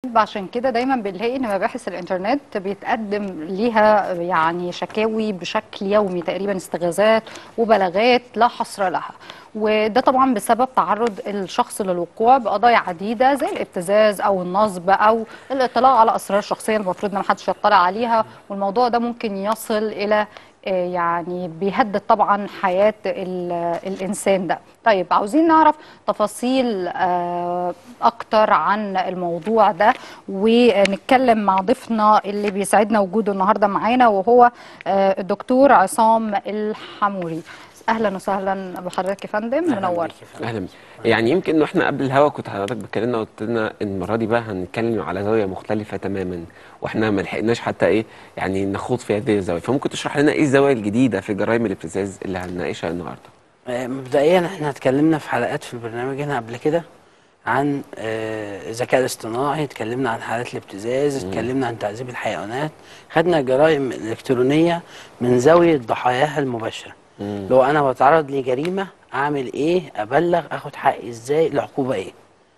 عشان كده دايما بنلاقي ان مباحث الانترنت بيتقدم ليها يعني شكاوي بشكل يومي تقريبا استغاثات وبلاغات لا حصر لها وده طبعا بسبب تعرض الشخص للوقوع بقضايا عديده زي الابتزاز او النصب او الاطلاع على اسرار شخصيه المفروض ان محدش يطلع عليها والموضوع ده ممكن يصل الى آه، يعني بيهدد طبعا حياة ال- الإنسان ده طيب عاوزين نعرف تفاصيل آه، أكتر عن الموضوع ده ونتكلم مع ضيفنا اللي بيسعدنا وجوده النهاردة معانا وهو آه، الدكتور عصام الحموري أهلا وسهلا بحضرتك يا فندم منور اهلا بيك. يعني يمكن انه احنا قبل الهوا كنت حضرتك بتكلمنا وقلت لنا ان المره دي بقى هنتكلم على زاويه مختلفه تماما واحنا ما لحقناش حتى ايه يعني نخوض في هذه الزاويه فممكن تشرح لنا ايه الزوايا الجديده في جرائم الابتزاز اللي هنناقشها النهارده آه، مبدئيا احنا اتكلمنا في حلقات في البرنامج هنا قبل كده عن آه، الذكاء الاصطناعي اتكلمنا عن حالات الابتزاز اتكلمنا عن تعذيب الحيوانات خدنا جرائم الكترونيه من زاويه ضحاياها المباشره لو انا بتعرض لجريمه اعمل ايه ابلغ اخد حقي ازاي العقوبه ايه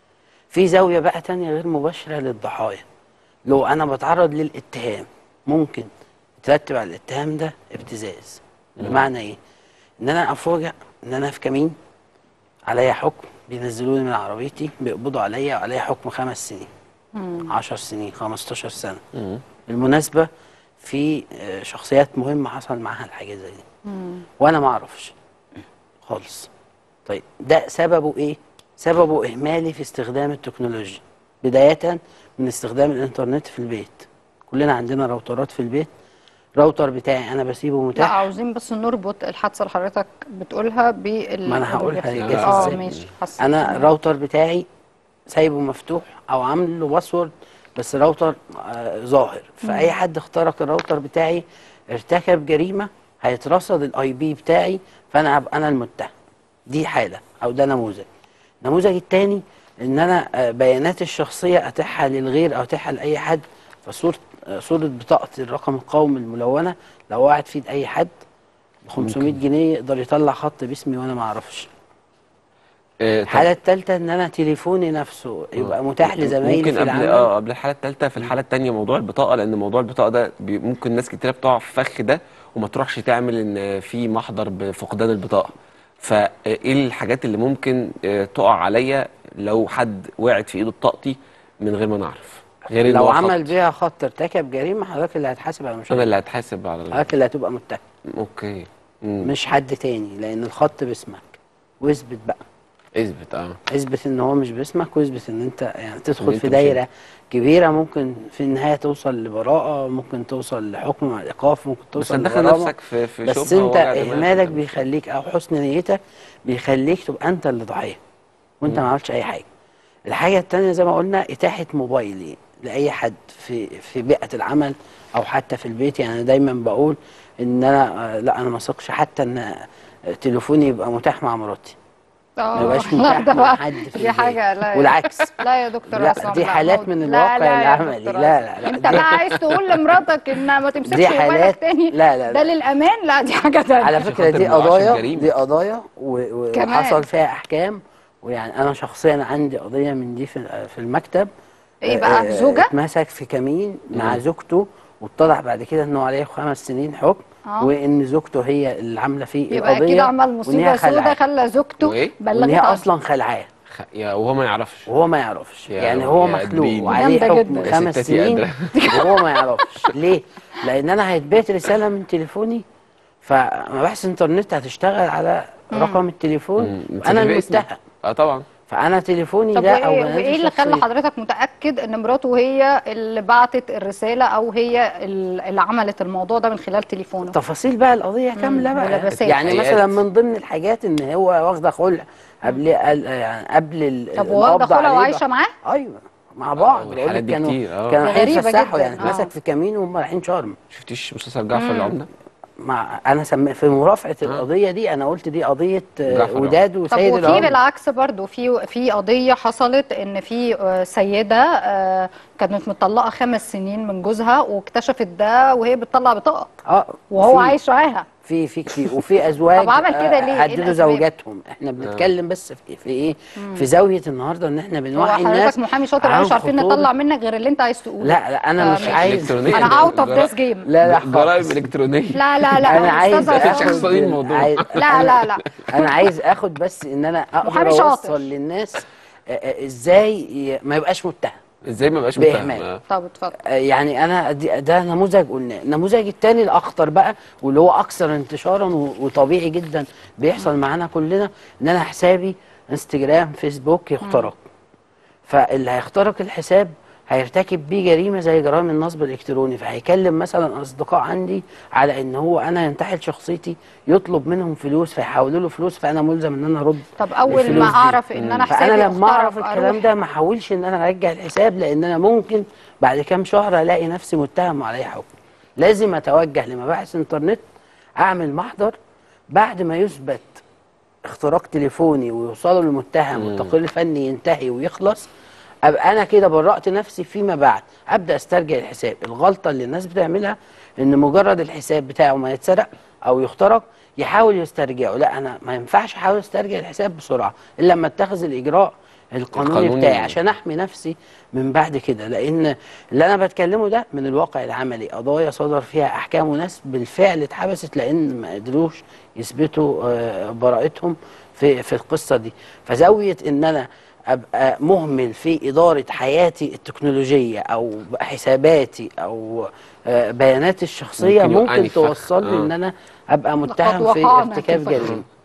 في زاويه بقى تانية غير مباشره للضحايا لو انا بتعرض للاتهام ممكن يترتب على الاتهام ده ابتزاز بمعنى ايه ان انا افوجئ ان انا في كمين عليا حكم بينزلوني من عربيتي بيقبضوا عليا وعليا حكم خمس سنين عشر سنين 15 سنة بالمناسبة في آه، شخصيات مهمة حصل معاها الحاجة زي دي وانا ما اعرفش خالص طيب ده سببه ايه سببه اهمالي في استخدام التكنولوجيا بداية من استخدام الانترنت في البيت كلنا عندنا راوترات في البيت راوتر بتاعي انا بسيبه لا متاح عاوزين بس نربط الحادثة اللي حضرتك بتقولها بال ما أنا هقولها للجهاز اه إزاي. ماشي حسيت انا إن- الراوتر بتاعي سايبه مفتوح او عامل له باسورد بس راوتر آه ظاهر فاي حد اخترق الراوتر بتاعي ارتكب جريمه هيترصد الاي بي بتاعي فانا ابقى انا المتهم دي حاله او ده نموذج النموذج الثاني ان انا آه، بيانات الشخصيه اتاحها للغير او اتاحها لاي حد فصوره آه، صوره بطاقه الرقم القومي الملونه لو وقعت في ايد اي حد ب 500 جنيه يقدر يطلع خط باسمي وانا ما اعرفش آه، طب الحالة الثالثة ان انا تليفوني نفسه يبقى متاح لزمايلي ممكن في قبل العمل اه قبل الحاله الثالثه في الحاله الثانيه موضوع البطاقه لان موضوع البطاقه ده بي ممكن ناس كتيره بتقع في الفخ ده وما تروحش تعمل ان في محضر بفقدان البطاقه فايه الحاجات اللي ممكن آه، تقع عليا لو حد وقعت في ايده بطاقتي من غير ما نعرف غير إن لو هو عمل خط. بيها خط ارتكب جريمة حضرتك اللي هتحاسب على انا المشكلة اللي هتحاسب على ال- حضرتك اللي هتبقى متهم اوكي مم. مش حد تاني لان الخط باسمك واثبت بقى اثبت اه اثبت ان هو مش باسمك واثبت ان انت يعني إن تدخل أنت في مش دايرة كبيرة ممكن في النهاية توصل لبراءة ممكن توصل لحكم مع الايقاف ممكن بس توصل هتدخل لغرامة. نفسك في في بس شبهه انت ووجع دماغ. اهمالك أنت مش- بيخليك او حسن نيتك بيخليك تبقى انت اللي ضحيه وانت ما عملتش اي حاجه الحاجه التانية زي ما قلنا اتاحه موبايلي لاي حد في في بيئه العمل او حتى في البيت يعني أنا دايما بقول ان انا آه، لا انا ما اثقش حتى ان آه، تليفوني يبقى متاح مع مراتي اه ما يبقاش لا متاح ده مع بقى حد في دي البيت. حاجة لا والعكس لا يا دكتور لا، عصام دي لا، حالات موت. من لا الواقع لا يا العملي. دكتور لا، عصام. لا، لا، انت دي- بقى عايز تقول لمراتك انها ما تمسكش دي موبايلك حالات- تاني لا، لا، ده لا. للامان لا دي حاجة تانية على عشان فكره خاطر دي ما يقعش في قضايا جريمة. دي قضايا و- و- كمان. وحصل فيها احكام ويعني انا شخصيا عندي قضيه من دي في في المكتب ايه بقى، آه، زوجة؟ اتمسك في كمين مع زوجته واتضح بعد كده انه عليه خمس سنين حكم آه. وان زوجته هي اللي عامله فيه يبقى القضيه اكيد عمل وإن مصيبة هي سودة خلعاه. خلى زوجته وإيه؟ وان هي بلغت عنه. اصلا خلعاه خ... يا وهو ما يعرفش وهو ما يعرفش يا يعني رب- هو يا مخلوق قادرين. وعليه جامدة حكم جدا. يا خمس ستاتي سنين قادرة. وهو ما يعرفش ليه؟ لان انا هيتبعت رساله من تليفوني فمباحث الانترنت هتشتغل على رقم التليفون مم. انا مسجل باسمك. المتهم اه طبعا فانا تليفوني طب ده او وايه, بياناتي وإيه اللي خلى الشخصية. حضرتك متأكد ان مراته هي اللي بعتت الرسالة او هي اللي عملت الموضوع ده من خلال تليفونه تفاصيل بقى القضيه كامله بقى ملابسات. يعني الحياة. مثلا من ضمن الحاجات ان هو واخده خلع قبل يعني قبل ال- طب وواخدة القبض خلع عليه وعايشة بقى. معاه؟ ايوه مع بعض آه، بقول والحالات لك دي كانوا كتير، آه. كانوا رايحين غريبة يتفسحوا جدا، يعني آه. اتمسك في كمين وهم رايحين شرم شفتيش مسلسل جعفر العمدة مع انا سم... في مرافعه القضيه دي انا قلت دي قضيه آه، جعفر وداد طب وسيد وفي العمر بالعكس برضو في في قضية حصلت ان في آه، سيدة آه، كانت مطلقة خمس سنين من جوزها واكتشفت ده وهي بتطلع بطاقة اه وهو في- عايش معاها في في كتير وفي ازواج طب عمل كده آه، ليه؟ إيه هددوا الأسباب؟ زوجاتهم احنا بنتكلم بس في, في ايه في زاويه النهارده ان احنا هو بنوعي حضرتك الناس محامي شاطر عن مش عارفين خطورة- نطلع منك غير اللي انت عايز تقوله لا لا انا مش فماشي. عايز إلكترونية. انا اوت اوف جرا- ذس جيم لا لا جرائم خالص. الكترونيه لا لا لا انا عايز أستاذ مفيش عصام. شخص صديق الموضوع. عايز- لا لا لا انا عايز اخد بس ان انا اقدر محامي شاطر. اوصل للناس آه، آه، ازاي ي- ما يبقاش متهم ازاي ما بقاش بإهمال. متهم آه. طب اتفضل آه، يعني انا دي- ده نموذج قلنا النموذج التاني الاخطر بقى واللي هو اكثر انتشارا و- وطبيعي جدا بيحصل معانا كلنا ان انا حسابي انستجرام فيسبوك يخترق فاللي هيخترق الحساب هيرتكب بيه جريمه زي جرائم النصب الالكتروني فهيكلم مثلا اصدقاء عندي على ان هو انا ينتحل شخصيتي يطلب منهم فلوس فيحولوا له فلوس فانا ملزم ان انا ارد طب اول الفلوس ما دي. اعرف ان انا حسابي فانا لما اعرف اخترق، الكلام أروح- ده ما احاولش ان انا ارجع الحساب لان انا ممكن بعد كام شهر الاقي نفسي متهم وعليا حكم لازم اتوجه لمباحث انترنت اعمل محضر بعد ما يثبت اختراق تليفوني ويوصلوا للمتهم والتقرير الفني ينتهي ويخلص ابقى انا كده برأت نفسي فيما بعد ابدا استرجع الحساب الغلطه اللي الناس بتعملها ان مجرد الحساب بتاعه ما يتسرق او يخترق يحاول يسترجعه لا انا ما ينفعش احاول استرجع الحساب بسرعه الا لما اتخذ الاجراء القانوني, القانوني. بتاعي عشان احمي نفسي من بعد كده لان اللي انا بتكلمه ده من الواقع العملي قضايا صدر فيها احكام وناس بالفعل اتحبست لان ما قدروش يثبتوا آه، براءتهم في في القصه دي فزاويه ان انا ابقى مهمل في اداره حياتي التكنولوجيه او حساباتي او آه، بياناتي الشخصيه ممكن يوقعني ممكن في فخ. توصل لي آه. ان انا ابقى لقد متهم في وقعنا في ارتكاب فخ. جريمه